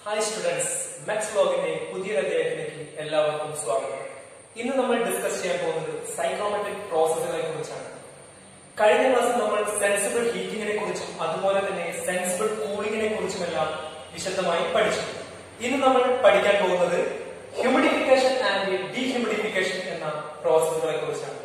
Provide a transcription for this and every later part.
hi students മെക്സ് ബ്ലോഗിന്റെ പുതിയൊരു അധ്യായത്തിലേക്ക് എല്ലാവർക്കും സ്വാഗതം ഇന്ന് നമ്മൾ ഡിസ്കസ് ചെയ്യാൻ പോകുന്നത് സൈക്കോമെട്രിക് പ്രോസസ്സുകളെ കുറിച്ചാണ് കഴിഞ്ഞ ക്ലാസ്സിൽ നമ്മൾ സെൻസിബിൾ ഹീറ്റിങ്ങിനെ കുറിച്ചും അതുപോലെ തന്നെ സെൻസിബിൾ കൂളിങ്ങിനെ കുറിച്ചുമെല്ലാം വിശദമായി പഠിച്ചു ഇന്ന് നമ്മൾ പഠിക്കാൻ പോകുന്നത് ഹ്യൂമിഡിഫിക്കേഷൻ ആൻഡ് ഡീഹ്യൂമിഡിഫിക്കേഷൻ എന്ന പ്രോസസ്സുകളെ കുറിച്ചാണ്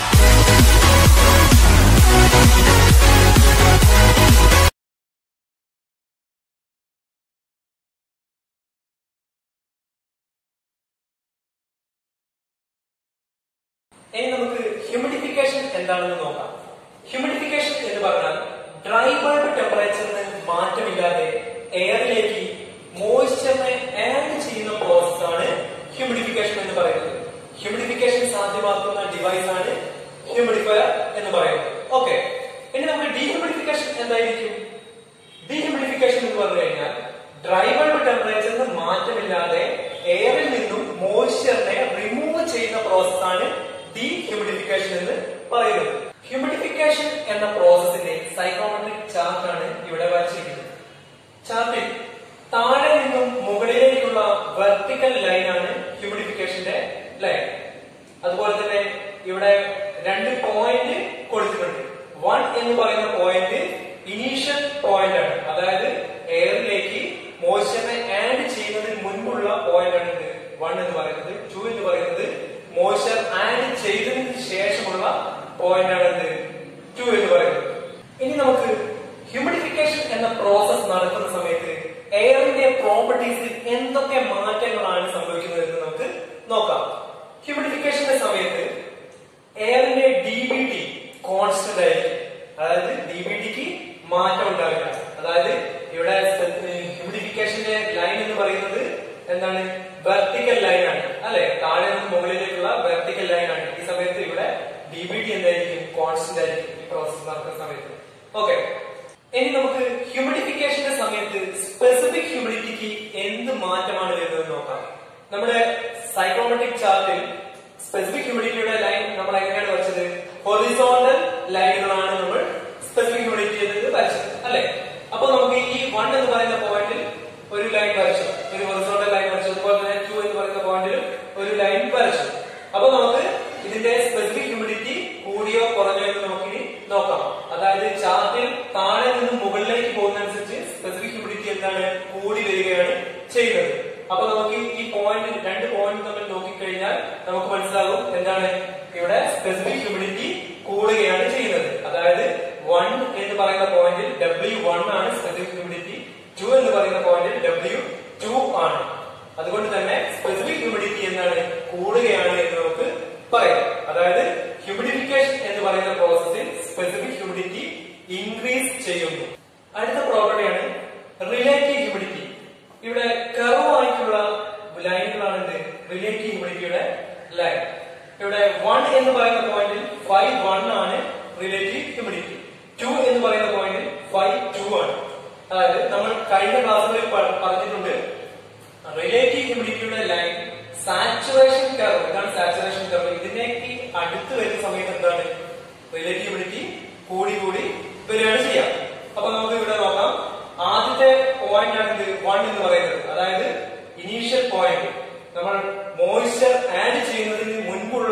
ഇനി നമുക്ക് ഹ്യൂമിഡിഫിക്കേഷൻ എന്താണെന്ന് നോക്കാം ഹ്യൂമിഡിഫിക്കേഷൻ എന്ന് പറഞ്ഞാൽ ഡ്രൈ ബൾബ് ടെമ്പറേച്ചറിന് മാറ്റമില്ലാതെ എയറിലേക്ക് മോയ്സ്ചറിനെ ആഡ് ചെയ്യുന്ന പ്രോസസ് ആണ് ഹ്യൂമിഡിഫിക്കേഷൻ എന്ന് പറയുന്നത് ഹ്യൂമിഡിഫിക്കേഷൻ സാധ്യമാക്കുന്ന ഡിവൈസ് ആണ് ഹ്യൂമിഡിഫയർ എന്ന് പറയുന്നത് ഓക്കെ ഇനി നമുക്ക് ഡീഹ്യൂമിഡിഫിക്കേഷൻ എന്തായിരിക്കും ഡീഹ്യൂമിഡിഫിക്കേഷൻ എന്ന് പറഞ്ഞു കഴിഞ്ഞാൽ ഡ്രൈ ബൾബ് ടെമ്പറേച്ചറിന് മാറ്റമില്ലാതെ എയറിൽ നിന്നും മോയ്സ്ചറിനെ റിമൂവ് ചെയ്യുന്ന പ്രോസസ് ആണ് ഡീഹ്യൂമിഡിഫിക്കേഷൻ എന്ന് പറയുന്നത് ഹ്യൂമിഡിഫിക്കേഷൻ എന്ന പ്രോസസ്സിന്റെ സൈക്കോമെട്രിക് ചാർട്ട് ആണ് ഇവിടെ വരച്ചിരിക്കുന്നത് ചാർട്ടിൽ താഴെ നിന്നും മുകളിലേക്കുള്ള വെർട്ടിക്കൽ ലൈൻ ആണ് ഹ്യൂമിഡിഫിക്കേഷന്റെ ലൈൻ അതുപോലെ തന്നെ ഇവിടെ രണ്ട് പോയിന്റ് കൊടുത്തിട്ടുണ്ട് വൺ എന്ന് പറയുന്ന പോയിന്റ് ഇനീഷ്യൽ പോയിന്റ് ആണ് അതായത് എയറിലേക്ക് മോയ്സ്ചറിനെ ആഡ് ചെയ്യുന്നതിന് മുൻപുള്ള പോയിന്റ് ആണ് ഇത് വൺ എന്ന് പറയുന്നത് ടു എന്ന് പറയുന്നത് മോയ്സ്ചർ ആഡ് ചെയ്തതിന് ശേഷമുള്ള പോയിന്റ് ആണ് ഇത് ടു എന്ന് പറയുന്നത് ഇനി നമുക്ക് ഹ്യൂമിഡിഫിക്കേഷൻ എന്ന പ്രോസസ് നടക്കുന്ന സമയത്ത് എയറിന്റെ പ്രോപ്പർട്ടീസിൽ എന്തൊക്കെ മാറ്റങ്ങളാണ് സംഭവിക്കുന്നത് എന്ന് നമുക്ക് നോക്കാം ഹ്യൂമിഡിഫിക്കേഷന്റെ സമയത്ത് എയറിന്റെ ഡി ബി ടി കോൺസ്റ്റന്റ് ആയിരിക്കും അതായത് ഡി ബി ടിക്ക് മാറ്റം ഉണ്ടാവില്ല അതായത് ഇവിടെ ഹ്യൂമിഡിഫിക്കേഷന്റെ ലൈൻ എന്ന് പറയുന്നത് എന്താണ് വെർട്ടിക്കൽ ലൈൻ ആണ് അല്ലെ താഴെ നിന്ന് മുകളിലേക്കുള്ള വെർട്ടിക്കൽ ലൈൻ ആണ് ഈ സമയത്ത് ഇവിടെ ഡി ബി ടി എന്തായിരിക്കും കോൺസ്റ്റന്റ് ആയിരിക്കും ഈ പ്രോസസ് നടക്കുന്ന സമയത്ത് ഓക്കെ ഇനി നമുക്ക് ഹ്യൂമിഡിഫിക്കേഷന്റെ സമയത്ത് സ്പെസിഫിക് ഹ്യൂമിഡിറ്റിക്ക് എന്ത് മാറ്റമാണ് വരുന്നത് നോക്കാം നമ്മുടെ സൈക്കോമെട്രിക് ചാർട്ടിൽ സ്പെസിഫിക് ഹ്യൂമിഡിറ്റിയുടെ ലൈൻ നമ്മൾ എങ്ങനെയാണ് വരച്ചത് ഹൊറിസോണ്ടൽ ലൈനുകളാണ് നമ്മൾ സ്പെസിഫിക് ഹ്യൂമിഡിറ്റി എന്നത് വരച്ചത് അല്ലെ അപ്പൊ നമുക്ക് ഈ വൺ എന്ന് പറയുന്ന പോയിന്റിൽ ഒരു ലൈൻ വരച്ചു ഒരു ഹൊറിസോണ്ടൽ ലൈൻ വരച്ചു അതുപോലെ തന്നെ ടു എന്ന് പറയുന്ന പോയിന്റിലും ഒരു ലൈൻ വരച്ചു അപ്പൊ നമുക്ക് ഇതിന്റെ സ്പെസിഫിക് ഹ്യൂമിഡിറ്റി കൂടിയോ കുറഞ്ഞോ എന്ന് നമുക്കിനി നോക്കാം അതായത് ചാർട്ടിൽ താഴെ നിന്ന് മുകളിലേക്ക് പോകുന്നതനുസരിച്ച് സ്പെസിഫിക് ഹ്യൂമിഡിറ്റി എന്താണ് കൂടി വരികയാണ് ചെയ്യുന്നത് അപ്പൊ നമുക്ക് ഈ പോയിന്റ് രണ്ട് പോയിന്റ് തമ്മിൽ നോക്കിക്കഴിഞ്ഞാൽ നമുക്ക് മനസ്സിലാകും എന്താണ് ഇവിടെ സ്പെസിഫിക് ഹ്യൂമിഡിറ്റി കൂടുകയാണ് ചെയ്യുന്നത് അതായത് വൺ എന്ന് പറയുന്ന പോയിന്റിൽ ഡബ്ല്യു വൺ ആണ് സ്പെസിഫിക് ഹ്യൂമിഡിറ്റി ടു എന്ന് പറയുന്ന പോയിന്റിൽ ഡബ്ല്യു ടു ആണ് അതുകൊണ്ട് തന്നെ സ്പെസിഫിക് ഹ്യൂമിഡിറ്റി എന്താണ് കൂടുകയാണ് എന്ന് നമുക്ക് പറയാം അതായത് ഹ്യൂമിഡിഫിക്കേഷൻ എന്ന് പറയുന്ന പ്രോസസ്സിൽ സ്പെസിഫിക് ഹ്യൂമിഡിറ്റി ഇൻക്രീസ് ചെയ്യുന്നു അടുത്ത പ്രോപ്പർട്ടിയാണ് റിലേറ്റീവ് ഹ്യൂമിഡിറ്റി ഇവിടെ കർവ് ആയിട്ടുള്ള ലൈനുകളാണ് എന്ത് റിലേറ്റീവ് ഹ്യൂമിഡിറ്റിയുടെ ലൈൻ ഇവിടെ വൺ എന്ന് പറയുന്ന പോയിന്റിൽ ഫൈവ് വൺ ആണ് റിലേറ്റീവ് ഹ്യൂമിഡിറ്റി ടു എന്ന് പറയുന്ന പോയിന്റിൽ ഫൈവ് ടു ആണ് അതായത് നമ്മൾ കഴിഞ്ഞ ക്ലാസ്സുകളിൽ പ- പറഞ്ഞിട്ടുണ്ട് റിലേറ്റീവ് ഹ്യൂമിഡിറ്റിയുടെ ലൈൻ സാച്ചുറേഷൻ കർവ് ഇതാണ് സാച്ചുറേഷൻ കർവ് ഇതിലേക്ക് അടുത്ത് വരുന്ന സമയത്ത് എന്താണ് റിലേറ്റീവ് ഹ്യൂമിഡിറ്റി കൂടി കൂടി വരികയാണ് ചെയ്യാം അപ്പൊ നമുക്ക് ഇവിടെ നോക്കാം ആദ്യത്തെ പോയിന്റ് ആണ് ഇത് വൺ എന്ന് പറയുന്നത് അതായത് ഇനീഷ്യൽ പോയിന്റ് നമ്മൾ മോയ്സ്ചർ ആഡ് ചെയ്യുന്നതിന് മുൻപുള്ള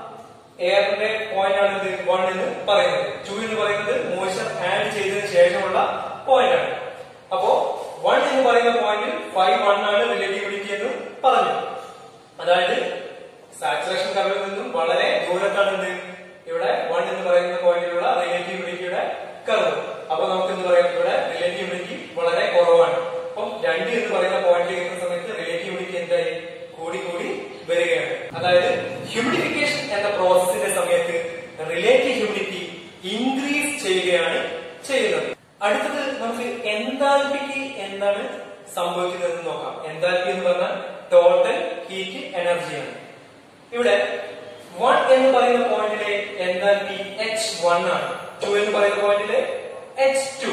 എയറിന്റെ പോയിന്റ് ആണ് ഇത് വൺ എന്ന് പറയുന്നത് ടു എന്ന് പറയുന്നത് മോയ്സ്ചർ ആഡ് ചെയ്തതിന് ശേഷമുള്ള പോയിന്റ് ആണ് അപ്പോ വൺ എന്ന് പറയുന്ന പോയിന്റിൽ ഫൈവ് വൺ ആണ് റിലേറ്റീവിലിറ്റി എന്ന് പറഞ്ഞു അതായത് സാച്ചുറേഷൻ കർവിൽ നിന്നും വളരെ ദൂരത്താണ് എന്ത് ഇവിടെ വൺ എന്ന് പറയുന്ന പോയിന്റിലുള്ള റിലേറ്റീവിലിറ്റിയുടെ കർവ് അപ്പൊ നമുക്ക് എന്ത് പറയാം ഇവിടെ റിലേറ്റീവിലിറ്റി വളരെ കുറവാണ് അപ്പം രണ്ട് എന്ന് പറയുന്ന പോയിന്റ് എത്തുന്ന സമയത്ത് റിലേറ്റീവിലിറ്റി എന്തായി കൂടി കൂടി വരികയാണ് അതായത് ഹ്യൂമിഡിഫിക്കേഷൻ എന്ന പ്രോസസ്സിന്റെ സമയത്ത് റിലേറ്റീവ് ഹ്യൂമിഡിറ്റി ഇൻക്രീസ് ചെയ്യുകയാണ് ചെയ്യുന്നത് അടുത്തത് നമുക്ക് എന്താൽപിക്ക് എന്താണ് സംഭവിക്കുന്നത് എന്ന് നോക്കാം എന്താൽപി എന്ന് പറഞ്ഞാൽ ടോട്ടൽ ഹീറ്റ് എനർജിയാണ് ഇവിടെ വൺ എന്ന് പറയുന്ന പോയിന്റിലെ എന്താൽപി എച്ച് വൺ ആണ് ടു എന്ന് പറയുന്ന പോയിന്റിലെ എച്ച് ടു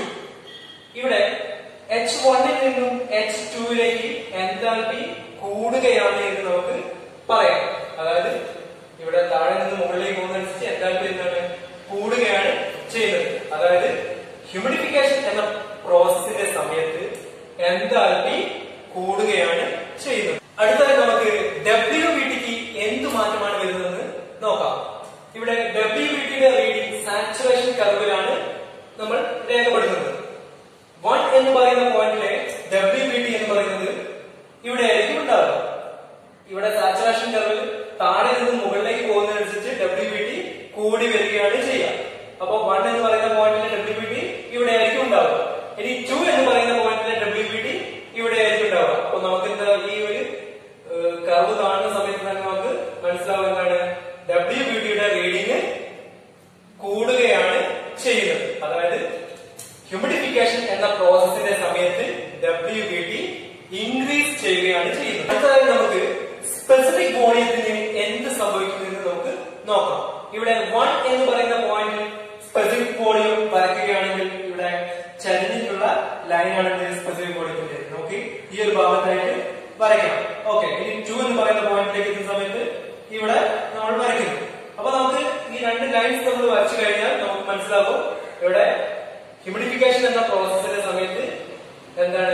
ഇവിടെ എച്ച് വണ്ണിൽ നിന്നും എച്ച് ടുവിലേക്ക് എന്താൽപി കൂടുകയാണ് എന്ന് നമുക്ക് പറയാം അതായത് ഇവിടെ താഴെ നിന്ന് മുകളിലേക്ക് പോകുന്നതനുസരിച്ച് എന്താൽപി എന്താണ് കൂടുകയാണ് ചെയ്യുന്നത് അതായത് ഹ്യൂമിഡിഫിക്കേഷൻ എന്ന പ്രോസസ്സിന്റെ സമയത്ത് എന്താൽപി ഈ ഒരു കർവ് കാണുന്ന സമയത്ത് തന്നെ നമുക്ക് മനസ്സിലാവും എന്താണ് ഡബ്ല്യു ബി ടിയുടെ റീഡിങ് കൂടുകയാണ് ചെയ്യുന്നത് അതായത് ഹ്യൂമിഡിഫിക്കേഷൻ എന്ന പ്രോസസ്സിന്റെ സമയത്ത് ഡബ്ല്യു ബി ടി ഇൻക്രീസ് ചെയ്യുകയാണ് ചെയ്യുന്നത് അടുത്തതായി നമുക്ക് സ്പെസിഫിക് വോളിയത്തിന് എന്ത് സംഭവിക്കുമെന്ന് നമുക്ക് നോക്കാം ഇവിടെ വൺ എന്ന് പറയുന്ന പോയിന്റിൽ സ്പെസിഫിക് വോളിയം വരയ്ക്കുകയാണെങ്കിൽ ഇവിടെ ചരിഞ്ഞിട്ടുള്ള ലൈനാണ് സ്പെസിഫിക് വോളിയത്തിന്റെ നമുക്ക് ഈ ഒരു ഭാഗത്തായിട്ട് വരയ്ക്കണം ഓക്കെ ഇനി ടു എന്ന് പറയുന്ന പോയിന്റിലേക്ക് എത്തുന്ന സമയത്ത് ഇവിടെ നമ്മൾ വരയ്ക്കുന്നു അപ്പൊ നമുക്ക് ഈ രണ്ട് ലൈൻസ് നമ്മൾ വരച്ചു കഴിഞ്ഞാൽ നമുക്ക് മനസ്സിലാകും ഇവിടെ ഹ്യൂമിഡിഫിക്കേഷൻ എന്ന പ്രോസസ്സിന്റെ സമയത്ത് എന്താണ്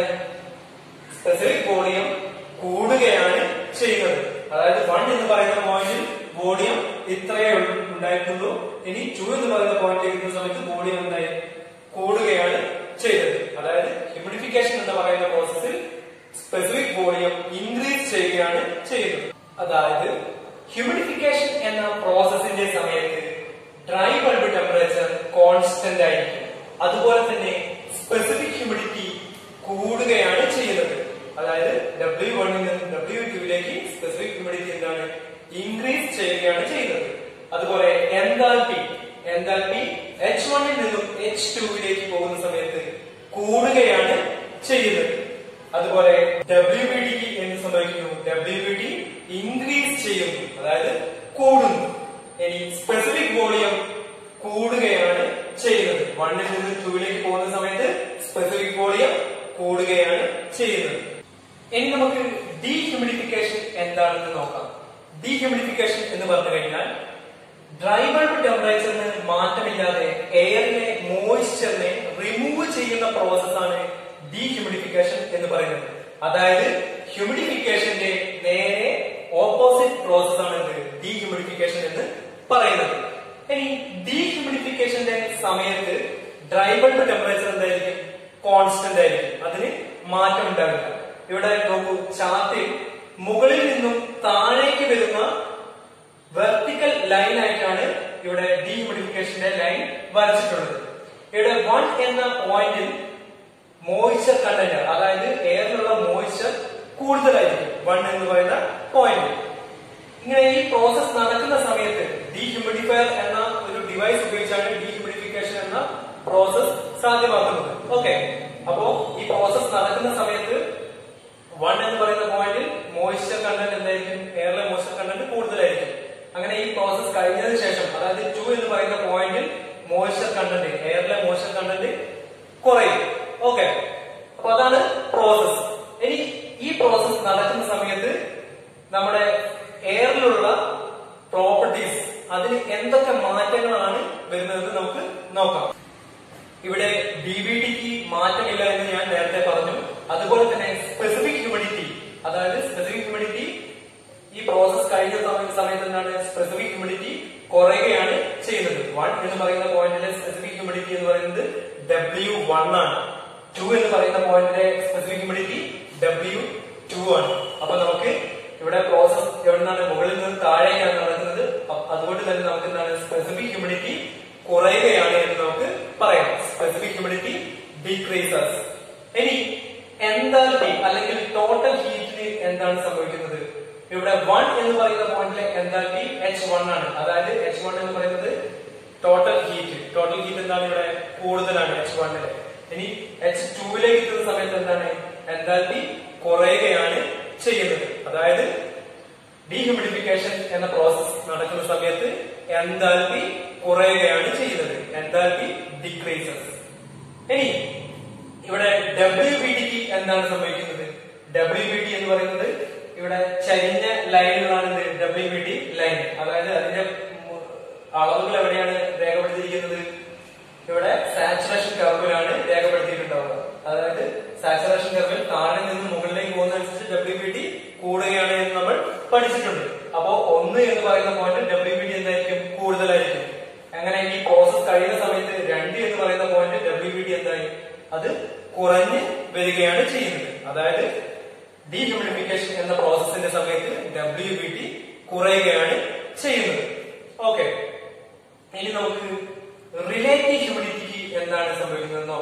സ്പെസിഫിക് വോളിയം കൂടുകയാണ് ചെയ്യുന്നത് അതായത് വൺ എന്ന് പറയുന്ന പോയിന്റിൽ വോളിയം ഇത്രയേ ഉള്ളൂ- ഉണ്ടായിട്ടുള്ളൂ ഇനി ടു എന്ന് പറയുന്ന പോയിന്റിലേക്ക് എത്തുന്ന സമയത്ത് വോളിയം എന്തായി കൂടുകയാണ് ചെയ്തത് അതായത് ഹ്യൂമിഡിഫിക്കേഷൻ എന്ന് പറയുന്ന പ്രോസസ്സിൽ സ്പെസിഫിക് വോളിയം ഇൻക്രീസ് ചെയ്യുകയാണ് ചെയ്യുന്നത് അതായത് ഹ്യൂമിഡിഫിക്കേഷൻ എന്ന പ്രോസസ്സിന്റെ സമയത്ത് ഡ്രൈ ബൾബ് ടെമ്പറേച്ചർ കോൺസ്റ്റന്റ് ആയിരിക്കും അതുപോലെ തന്നെ സ്പെസിഫിക് ഹ്യൂമിഡിറ്റി കൂടുകയാണ് ചെയ്യുന്നത് അതായത് ഡബ്ല്യു വണ്ണിൽ നിന്ന് ഡബ്ല്യു ടുവിലേക്ക് സ്പെസിഫിക് ഹ്യൂമിഡിറ്റി എന്താണ് ഇൻക്രീസ് ചെയ്യുകയാണ് ചെയ്യുന്നത് അതുപോലെ എന്താൽപി എന്താൽപി എച്ച് വണ്ണിൽ നിന്നും എച്ച് ടുവിലേക്ക് പോകുന്ന സമയത്ത് കൂടുകയാണ് ചെയ്യുന്നത് അതുപോലെ ഡബ്ല്യു ബി ഡിക്ക് എന്ത് സംഭവിക്കുന്നു ഡബ്ല്യു ബി ഡി ഇൻക്രീസ് ചെയ്യുന്നു അതായത് കൂടുന്നു ഇനി സ്പെസിഫിക് വോളിയം കൂടുകയാണ് ചെയ്യുന്നത് വണ്ണിൽ നിന്ന് ടൂവിലേക്ക് പോകുന്ന സമയത്ത് സ്പെസിഫിക് വോളിയം കൂടുകയാണ് ചെയ്യുന്നത് ഇനി നമുക്ക് ഡീഹ്യൂമിഡിഫിക്കേഷൻ എന്താണെന്ന് നോക്കാം ഡീഹ്യൂമിഡിഫിക്കേഷൻ എന്ന് പറഞ്ഞു കഴിഞ്ഞാൽ ഡ്രൈ ബൾബ് ടെമ്പറേച്ചറിന് മാറ്റമില്ലാതെ എയറിലെ മോയിസ്ചറിനെ റിമൂവ് ചെയ്യുന്ന പ്രോസസ്സാണ് ഡീഹ്യൂമിഡിഫിക്കേഷൻ എന്ന് പറയുന്നത് അതായത് ഹ്യൂമിഡിഫിക്കേഷന്റെ നേരെ ഓപ്പോസിറ്റ് പ്രോസസ് ആണ് എന്ത് ഡീഹ്യൂമിഡിഫിക്കേഷൻ എന്ന് പറയുന്നത് ഇനി ഡീഹ്യൂമിഡിഫിക്കേഷന്റെ സമയത്ത് ഡ്രൈ ബൾബ് ടെമ്പറേച്ചർ എന്തായിരിക്കും കോൺസ്റ്റന്റ് ആയിരിക്കും അതിന് മാറ്റം ഉണ്ടാവില്ല ഇവിടെ നോക്കൂ ചാർട്ടിൽ മുകളിൽ നിന്നും താഴേക്ക് വരുന്ന വെർട്ടിക്കൽ ലൈൻ ആയിട്ടാണ് ഇവിടെ ഡീഹ്യൂമിഡിഫിക്കേഷന്റെ ലൈൻ വരച്ചിട്ടുള്ളത് ഇവിടെ വൺ എന്ന പോയിന്റിൽ മോയിസ്ചർ കണ്ടന്റ് അതായത് എയറിലുള്ള മോയിസ്ചർ കൂടുതലായിരിക്കും വൺ എന്ന് പറയുന്ന പോയിന്റ് ഇങ്ങനെ ഈ പ്രോസസ് നടക്കുന്ന സമയത്ത് ഡീഹ്യൂമിഡിഫയർ എന്ന ഒരു ഡിവൈസ് ഉപയോഗിച്ചാണ് ഡീഹ്യൂമിഡിഫിക്കേഷൻ എന്ന പ്രോസസ് സാധ്യമാക്കുന്നത് ഓക്കെ അപ്പോ ഈ പ്രോസസ് നടക്കുന്ന സമയത്ത് വൺ എന്ന് പറയുന്ന പോയിന്റിൽ മോയിസ്ചർ കണ്ടന്റ് എന്തായിരിക്കും എയറിലെ മോയിസ്ചർ കണ്ടന്റ് കൂടുതലായിരിക്കും അങ്ങനെ ഈ പ്രോസസ് കഴിഞ്ഞതിന് ശേഷം അതായത് ടു എന്ന് പറയുന്ന പോയിന്റിൽ മോയിസ്ചർ കണ്ടന്റ് എയറിലെ മോയിസ്ചർ കണ്ടന്റ് കുറയും ഓക്കെ അപ്പൊ അതാണ് പ്രോസസ് ഇനി ഈ പ്രോസസ് നടക്കുന്ന സമയത്ത് നമ്മുടെ എയറിലുള്ള പ്രോപ്പർട്ടീസ് അതിന് എന്തൊക്കെ മാറ്റങ്ങളാണ് വരുന്നതെന്ന് നമുക്ക് നോക്കാം ഇവിടെ ഡി ബി ടിക്ക് മാറ്റമില്ല എന്ന് ഞാൻ നേരത്തെ പറഞ്ഞു അതുപോലെ തന്നെ സ്പെസിഫിക് ഹ്യൂമിഡിറ്റി അതായത് സ്പെസിഫിക് ഹ്യൂമിഡിറ്റി ഈ പ്രോസസ് കഴിഞ്ഞ സമയ- സമയത്ത് എന്താണ് സ്പെസിഫിക് ഹ്യൂമിഡിറ്റി കുറയുകയാണ് ചെയ്യുന്നത് വൺ എന്ന് പറയുന്ന പോയിന്റിലെ സ്പെസിഫിക് ഹ്യൂമിഡിറ്റി എന്ന് പറയുന്നത് ഡബ്ല്യു വൺ ആണ് ടു എന്ന് പറയുന്ന പോയിന്റിലെ സ്പെസിഫിക് ഹ്യൂമിഡിറ്റി ഡബ്ല്യു ടു ആണ് അപ്പൊ നമുക്ക് ഇവിടെ പ്രോസസ് എവിടെ നിന്നാണ് മുകളിൽ നിന്ന് താഴേക്കാണ് നടക്കുന്നത് അ- അതുകൊണ്ട് തന്നെ നമുക്ക് എന്താണ് സ്പെസിഫിക് ഹ്യൂമിഡിറ്റി കുറയുകയാണ് എന്ന് നമുക്ക് പറയാം സ്പെസിഫിക് ഹ്യൂമിഡിറ്റി ഡിക്രീസസ് ഇനി എന്താൽപി അല്ലെങ്കിൽ ടോട്ടൽ ഹീറ്റിന് എന്താണ് സംഭവിക്കുന്നത് ഇവിടെ വൺ എന്ന് പറയുന്ന പോയിന്റിലെ എന്താൽപി എച്ച് വൺ ആണ് അതായത് എച്ച് വൺ എന്ന് പറയുന്നത് ടോട്ടൽ ഹീറ്റ് ടോട്ടൽ ഹീറ്റ് എന്താണ് ഇവിടെ കൂടുതലാണ് എച്ച് വണ്ണില് ഇനി എച്ച് ടൂവിലേക്ക് എത്തുന്ന സമയത്ത് എന്താണ് എന്താൽപി കുറയുകയാണ് ചെയ്യുന്നത് അതായത് ഡീഹ്യൂമിഡിഫിക്കേഷൻ എന്ന പ്രോസസ് നടക്കുന്ന സമയത്ത് എന്താൽപി കുറയുകയാണ് ചെയ്യുന്നത് എന്താൽപി ഡിക്രീസസ് ഇനി ഇവിടെ ഡബ്ല്യു ബി ടിക്ക് എന്താണ് സംഭവിക്കുന്നത് ഡബ്ല്യു ബി ടി എന്ന് പറയുന്നത് ഇവിടെ ചരിഞ്ഞ ലൈനുകളാണ് ഡബ്ല്യു ബി ടി ലൈൻ അതായത് അതിന്റെ ഉം, അളവുകൾ എവിടെയാണ് രേഖപ്പെടുത്തിയിരിക്കുന്നത് ഇവിടെ സാച്ചുറേഷൻ കർവിലാണ് രേഖപ്പെടുത്തിയിട്ടുണ്ടാവുക അതായത് സാച്ചുറേഷൻ കർവിൽ താഴെ നിന്ന് മുകളിലേക്ക് പോകുന്നതനുസരിച്ച് ഡബ്ല്യു ബി ടി കൂടുകയാണ് എന്ന് നമ്മൾ പഠിച്ചിട്ടുണ്ട് അപ്പോ ഒന്ന് എന്ന് പറയുന്ന പോയിന്റ് ഡബ്ല്യു ബി ടി എന്തായിരിക്കും കൂടുതലായിരിക്കും അങ്ങനെ ഈ പ്രോസസ് കഴിയുന്ന സമയത്ത് രണ്ട് എന്ന് പറയുന്ന പോയിന്റ് ഡബ്ല്യു ബി ടി എന്തായി അത് കുറഞ്ഞ് വരികയാണ് ചെയ്യുന്നത് അതായത് ഡീഹ്യൂമിഡിഫിക്കേഷൻ എന്ന പ്രോസസ്സിന്റെ സമയത്ത് ഡബ്ല്യു ബി ടി കുറയുകയാണ് ചെയ്യുന്നത് ഓക്കെ ഇനി നമുക്ക് റിലേറ്റീവ് ഹ്യൂമിഡിറ്റിക്ക് എന്താണ് സംഭവിക്കുന്നത് നോക്കാം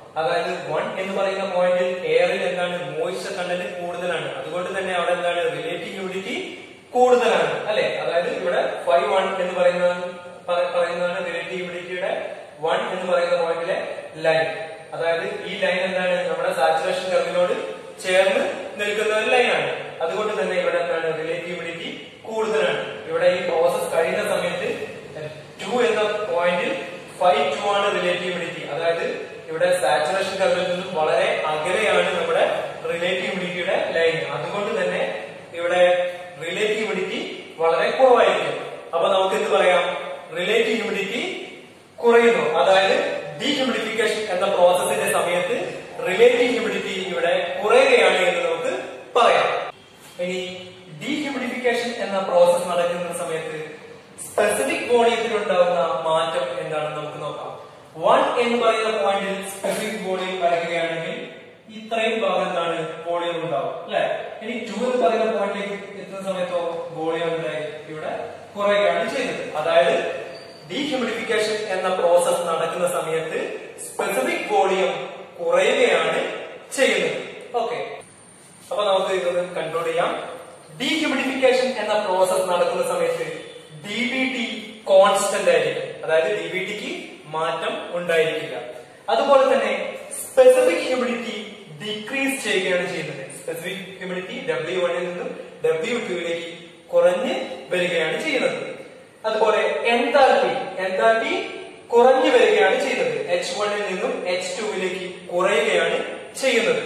അതായത് വൺ എന്ന് പറയുന്ന പോയിന്റിൽ എയറിൽ എന്താണ് മോയിസ്ചർ കണ്ടന്റ് കൂടുതലാണ് അതുകൊണ്ട് തന്നെ അവിടെ എന്താണ് റിലേറ്റീവ് ഹ്യൂമിഡിറ്റി കൂടുതലാണ് അല്ലെ അതായത് ഇവിടെ ഫൈവ് വൺ എന്ന് പറയുന്ന പറ- പറയുന്നതാണ് റിലേറ്റീവ് ഹ്യൂമിഡിറ്റിയുടെ വൺ എന്ന് പറയുന്ന പോയിന്റിലെ ലൈൻ അതായത് ഈ ലൈൻ എന്താണ് നമ്മുടെ സാച്ചുറേഷൻ കർവിനോട് ചേർന്ന് നിൽക്കുന്ന ഒരു ലൈനാണ് അതുകൊണ്ട് തന്നെ ഇവിടെ എന്താണ് റിലേറ്റീവ് ഹ്യൂമിഡിറ്റി കൂടുതലാണ് ഇവിടെ ഈ പ്രോസസ് കഴിയുന്ന സമയത്ത് ടു എന്ന പോയിന്റിൽ ഫൈവ് ടു ആണ് റിലേറ്റീവ് ഹ്യൂമിഡിറ്റി അതായത് ഇവിടെ സാച്ചുറേഷൻ കർവിൽ നിന്നും വളരെ അകലെയാണ് നമ്മുടെ റിലേറ്റീവ് ഹ്യൂമിഡിറ്റിയുടെ ലൈൻ അതുകൊണ്ട് തന്നെ ഇവിടെ റിലേറ്റീവ് ഹ്യൂമിഡിറ്റി വളരെ കുറവായിരിക്കും അപ്പൊ നമുക്ക് എന്ത് പറയാം റിലേറ്റീവ് ഹ്യൂമിഡിറ്റി കുറയുന്നു അതായത് ഡീഹ്യൂമിഡിഫിക്കേഷൻ എന്ന പ്രോസസ്സിന്റെ സമയത്ത് റിലേറ്റീവ് ഹ്യൂമിഡിറ്റി ഇവിടെ കുറയുകയാണ് എന്ന് നമുക്ക് പറയാം ഇനി ഡീഹ്യൂമിഡിഫിക്കേഷൻ എന്ന പ്രോസസ് നടക്കുന്ന സമയത്ത് സ്പെസിഫിക് വോളിയത്തിൽ ഉണ്ടാകുന്ന മാറ്റം എന്താണെന്ന് നമുക്ക് നോക്കാം വൺ എന്ന് പറയുന്ന പോയിന്റിൽ സ്പെസിഫിക് വോളിയം വരയ്ക്കുകയാണെങ്കിൽ ഇത്രയും ഭാഗം എന്താണ് വോളിയം ഉണ്ടാവും അല്ലെ ഇനി ടു എന്ന് പറയുന്ന പോയിന്റിലേക്ക് എത്തുന്ന സമയത്തോ വോളിയം ഉണ്ടായി ഇവിടെ കുറയുകയാണ് ചെയ്യുന്നത് അതായത് ഡീഹ്യൂമിഡിഫിക്കേഷൻ എന്ന പ്രോസസ് നടക്കുന്ന സമയത്ത് സ്പെസിഫിക് വോളിയം കുറയുകയാണ് ചെയ്യുന്നത് ഓക്കെ അപ്പൊ നമുക്ക് ഇതൊന്ന് കൺട്രോൾ ചെയ്യാം ഡീഹ്യൂമിഡിഫിക്കേഷൻ എന്ന പ്രോസസ് നടക്കുന്ന സമയത്ത് ഡി ബി ടി കോൺസ്റ്റന്റ് ആയിരിക്കും അതായത് ഡി ബി ടിക്ക് മാറ്റം ഉണ്ടായിരിക്കില്ല അതുപോലെ തന്നെ സ്പെസിഫിക് ഹ്യൂമിഡിറ്റി ഡിക്രീസ് ചെയ്യുകയാണ് ചെയ്യുന്നത് സ്പെസിഫിക് ഹ്യൂമിഡിറ്റി ഡബ്ല്യു വണ്ണിൽ നിന്നും ഡബ്ല്യു ടുവിലേക്ക് കുറഞ്ഞ് വരികയാണ് ചെയ്യുന്നത് അതുപോലെ എൻതാൽപി എൻതാൽപി കുറഞ്ഞു വരികയാണ് ചെയ്യുന്നത് എച്ച് വണ്ണിൽ നിന്നും എച്ച് ടുവിലേക്ക് കുറയുകയാണ് ചെയ്യുന്നത്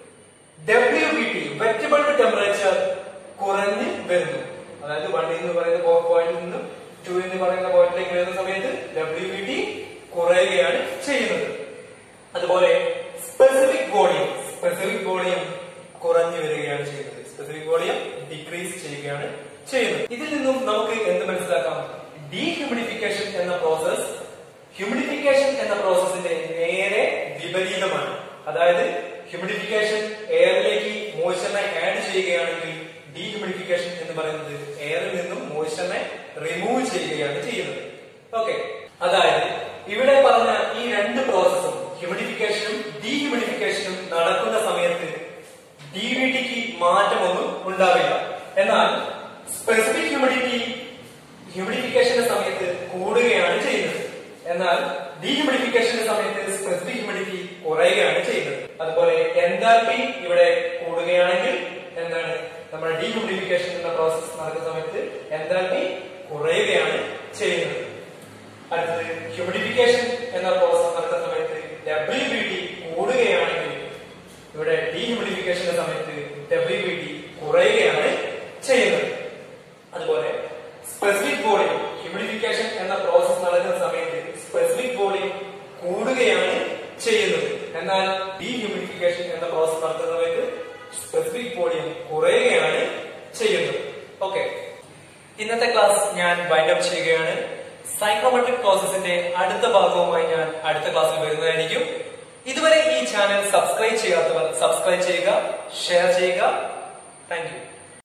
W B T wet bulb temperature കുറഞ്ഞ് വരുന്നു അതായത് വൺ എന്ന് പറയുന്ന പോയിന്റിൽ നിന്നും ടു എന്ന് പറയുന്ന പോയിന്റിലേക്ക് വരുന്ന സമയത്ത് ഡബ്ല്യു ബി ടി കുറയുകയാണ് ചെയ്യുന്നത് അതുപോലെ സ്പെസിഫിക് വോളിയം സ്പെസിഫിക് വോളിയം കുറഞ്ഞു വരികയാണ് ചെയ്യുന്നത് സ്പെസിഫിക് വോളിയം ഡിക്രീസ് ചെയ്യുകയാണ് ചെയ്യുന്നത് ഇതിൽ നിന്നും നമുക്ക് എന്ത് മനസ്സിലാക്കാം ഡീഹ്യൂമിഡിഫിക്കേഷൻ എന്ന പ്രോസസ് ഹ്യൂമിഡിഫിക്കേഷൻ എന്ന പ്രോസസ്സിന്റെ നേരെ വിപരീതമാണ് അതായത് ഹ്യൂമിഡിഫിക്കേഷൻ എയറിലേക്ക് മോയ്സ്ചറിനെ ആഡ് ചെയ്യുകയാണെങ്കിൽ ഡീഹ്യൂമിഡിഫിക്കേഷൻ എന്ന് പറയുന്നത് എയറിൽ നിന്നും മോയ്സ്ചറിനെ റിമൂവ് ചെയ്യുകയാണ് ചെയ്യുന്നത് ഓക്കെ അതായത് ഇവിടെ പറഞ്ഞ ഈ രണ്ട് പ്രോസസ്സും ഹ്യൂമിഡിഫിക്കേഷനും ഡീഹ്യൂമിഡിഫിക്കേഷനും നടക്കുന്ന സമയത്ത് ഡി വി ടിക്ക് മാറ്റമൊന്നും ഉണ്ടാവില്ല എന്നാൽ സ്പെസിഫിക് ഹ്യൂമിഡിറ്റി ഹ്യൂമിഡിഫിക്കേഷന്റെ സമയത്ത് കൂടുകയാണ് ചെയ്യുന്നത് എന്നാൽ ഡീഹ്യൂമിഡിഫിക്കേഷന്റെ സമയത്ത് സ്പെസിഫിക് ഹ്യൂമിഡിറ്റി കുറയുകയാണ് ചെയ്യുന്നത് അതുപോലെ എൻതാൽപി ഇവിടെ കൂടുകയാണെങ്കിൽ എന്താണ് നമ്മുടെ ഡീഹ്യൂമിഡിഫിക്കേഷൻ എന്ന പ്രോസസ് നടക്കുന്ന സമയത്ത് എൻതാൽപി കുറയുകയാണ് ചെയ്യുന്നത് അടുത്തത് ഹ്യൂമിഡിഫിക്കേഷൻ എന്ന പ്രോസസ് നടക്കുന്ന സമയത്ത് ഡബ്ല്യു ബി ടി കൂടുകയാണെങ്കിൽ ഇവിടെ ഡീഹ്യൂമിഡിഫിക്കേഷന്റെ സമയത്ത് ഡബ്ല്യു ബി ടി കുറയുകയാണ് ചെയ്യുന്നത് അതുപോലെ സ്പെസിഫിക് വോളിയം ഹ്യൂമിഡിഫിക്കേഷൻ എന്ന പ്രോസസ് നടക്കുന്ന സമയത്ത് സ്പെസിഫിക് വോളിയം കൂടുകയാണ് ചെയ്യുന്നത് എന്നാൽ ഡീഹ്യൂമിഡിഫിക്കേഷൻ എന്ന പ്രോസസ് നടത്തുന്ന സമയത്ത് സ്പെസിഫിക് വോളിയം കുറയുകയാണ് ചെയ്യുന്നത് ഓക്കെ ഇന്നത്തെ ക്ലാസ് ഞാൻ വൈൻഡ് അപ്പ് ചെയ്യുകയാണ് സൈക്രോമെട്രിക് പ്രോസസിന്റെ അടുത്ത ഭാഗവുമായി ഞാൻ അടുത്ത ക്ലാസ്സിൽ വരുന്നതായിരിക്കും ഇതുവരെ ഈ ചാനൽ സബ്സ്ക്രൈബ് ചെയ്യാത്തവർ സബ്സ്ക്രൈബ് ചെയ്യുക ഷെയർ ചെയ്യുക താങ്ക് യു